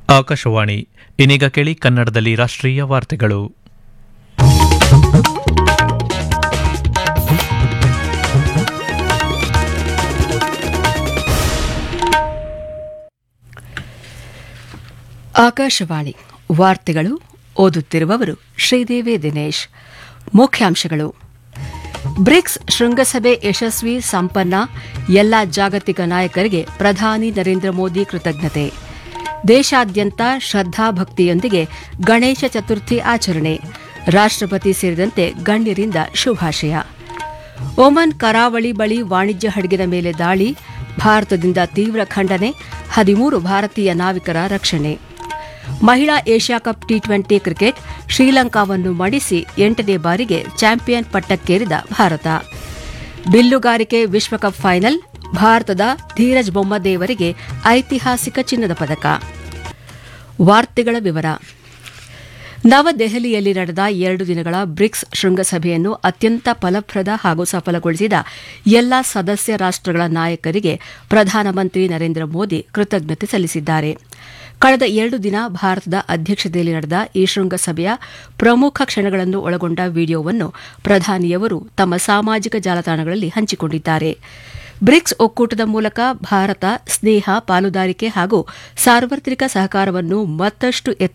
ಆಕಾಶವಾಣಿ ಇನ್ನೀಗ ಕೇಳಿ ಕನ್ನಡದಲ್ಲಿ ರಾಷ್ಟ್ರೀಯ ವಾರ್ತೆಗಳು ಆಕಾಶವಾಣಿ ವಾರ್ತೆಗಳು ಓದುತ್ತಿರುವವರು ಶ್ರೀದೇವಿ ದಿನೇಶ್ ಮುಖ್ಯಾಂಶಗಳು ಬ್ರಿಕ್ಸ್ ಶೃಂಗಸಭೆ ಯಶಸ್ವಿ ಸಂಪನ್ನ ಎಲ್ಲ ಜಾಗತಿಕ ನಾಯಕರಿಗೆ ಪ್ರಧಾನಿ ನರೇಂದ್ರ ಮೋದಿ ಕೃತಜ್ಞತೆ ದೇಶಾದ್ಯಂತ ಶ್ರದ್ಧಾಭಕ್ತಿಯೊಂದಿಗೆ ಗಣೇಶ ಚತುರ್ಥಿ ಆಚರಣೆ ರಾಷ್ಟ್ರಪತಿ ಸೇರಿದಂತೆ ಗಣ್ಯರಿಂದ ಶುಭಾಶಯ ಒಮನ್ ಕರಾವಳಿ ಬಳಿ ವಾಣಿಜ್ಯ ಹಡಗಿನ ಮೇಲೆ ದಾಳಿ ಭಾರತದಿಂದ ತೀವ್ರ ಖಂಡನೆ ಹದಿಮೂರು ಭಾರತೀಯ ನಾವಿಕರ ರಕ್ಷಣೆ ಮಹಿಳಾ Asia cup T twenty cricket ಶ್ರೀಲಂಕಾವನ್ನು ಮಣಿಸಿ ಎಂಟನೇ ಬಾರಿಗೆ ಚಾಂಪಿಯನ್ ಪಟ್ಟಕ್ಕೇರಿದ ಭಾರತ ಬಿಲ್ಲುಗಾರಿಕೆ ವಿಶ್ವಕಪ್ ಫೈನಲ್ ಭಾರತದ ಧೀರಜ್ ಬೊಮ್ಮದೇವರಿಗೆ ಐತಿಹಾಸಿಕ ಚಿನ್ನದ ಪದಕ ವಾರ್ತೆಗಳ ವಿವರ ನವದೆಹಲಿಯಲ್ಲಿ ನಡೆದ ಎರಡು ದಿನಗಳ ಬ್ರಿಕ್ಸ್ ಶೃಂಗಸಭೆಯನ್ನು ಅತ್ಯಂತ ಫಲಪ್ರದ ಹಾಗೂ ಸಫಲಗೊಳಿಸಿದ ಎಲ್ಲ ಸದಸ್ಯ ರಾಷ್ಟಗಳ ನಾಯಕರಿಗೆ ಪ್ರಧಾನಮಂತ್ರಿ ನರೇಂದ್ರ ಮೋದಿ ಕೃತಜ್ಞತೆ ಸಲ್ಲಿಸಿದ್ದಾರೆ ಕಳೆದ ಎರಡು ದಿನ ಭಾರತದ ಅಧ್ಯಕ್ಷತೆಯಲ್ಲಿ ನಡೆದ ಈ ಶೃಂಗಸಭೆಯ ಪ್ರಮುಖ ಕ್ಷಣಗಳನ್ನು ಒಳಗೊಂಡ ವಿಡಿಯೋವನ್ನು ಪ್ರಧಾನಿಯವರು ತಮ್ಮ ಸಾಮಾಜಿಕ ಜಾಲತಾಣಗಳಲ್ಲಿ ಹಂಚಿಕೊಂಡಿದ್ದಾರೆ ಬ್ರಿಕ್ಸ್ ಒಕ್ಕೂಟದ ಮೂಲಕ ಭಾರತ ಸ್ನೇಹ ಪಾಲುದಾರಿಕೆ ಹಾಗೂ ಸಾರ್ವತ್ರಿಕ ಸಹಕಾರವನ್ನು ಮತ್ತಷ್ಟು